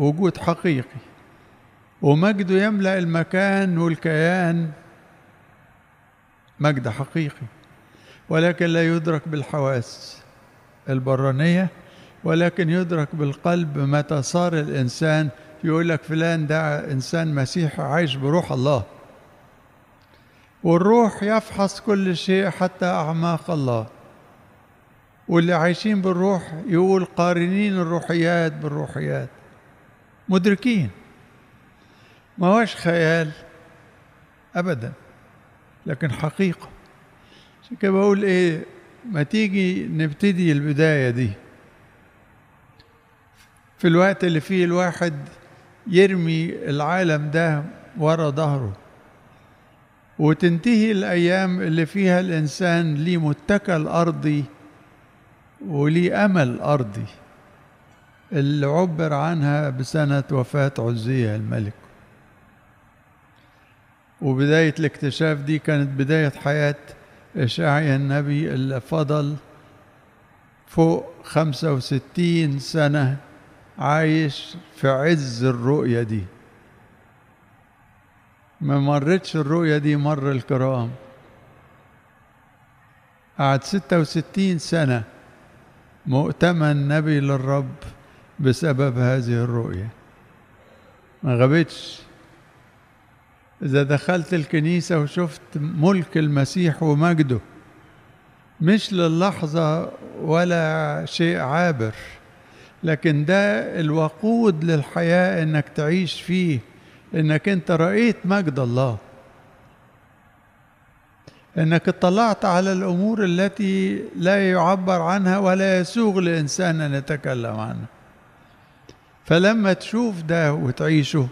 وجود حقيقي ومجده يملأ المكان والكيان مجد حقيقي ولكن لا يدرك بالحواس البرانية ولكن يدرك بالقلب متى صار الإنسان يقول لك فلان ده إنسان مسيحي عايش بروح الله والروح يفحص كل شيء حتى أعماق الله واللي عايشين بالروح يقول قارنين الروحيات بالروحيات مدركين ما هوش خيال أبدا لكن حقيقة عشان كده بقول إيه ما تيجي نبتدي البداية دي في الوقت اللي فيه الواحد يرمي العالم ده ورا ظهره وتنتهي الأيام اللي فيها الإنسان ليه متكل أرضي وليه أمل أرضي اللي عبر عنها بسنة وفاة عزية الملك وبداية الاكتشاف دي كانت بداية حياة إشعيا النبي اللي فضل فوق خمسة وستين سنة عايش في عز الرؤية دي ما مرتش الرؤية دي مر الكرام قعد ستة وستين سنة مؤتمن نبي للرب بسبب هذه الرؤية ما غابتش إذا دخلت الكنيسة وشفت ملك المسيح ومجده مش للحظة ولا شيء عابر لكن ده الوقود للحياة إنك تعيش فيه إنك أنت رأيت مجد الله إنك اطلعت على الأمور التي لا يعبر عنها ولا يسوغ لإنسان أن يتكلم عنها فلما تشوف ده وتعيشه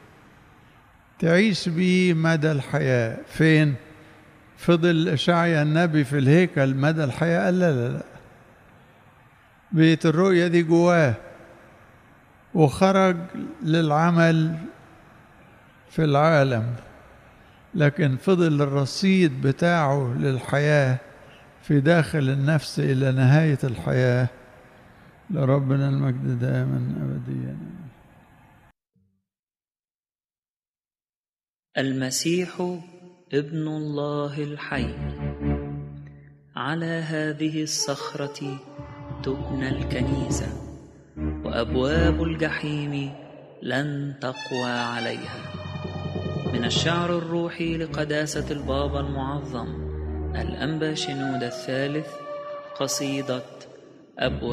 تعيش بيه مدى الحياة فين فضل إشعيا النبي في الهيكل مدى الحياة قال لا لا لا بيت الرؤية دي جواه وخرج للعمل في العالم لكن فضل الرصيد بتاعه للحياة في داخل النفس إلى نهاية الحياة لربنا المجد دائما أبديا المسيح ابن الله الحي على هذه الصخرة تبنى الكنيسة وأبواب الجحيم لن تقوى عليها من الشعر الروحي لقداسة البابا المعظم الأنبا شنود الثالث قصيدة أبواب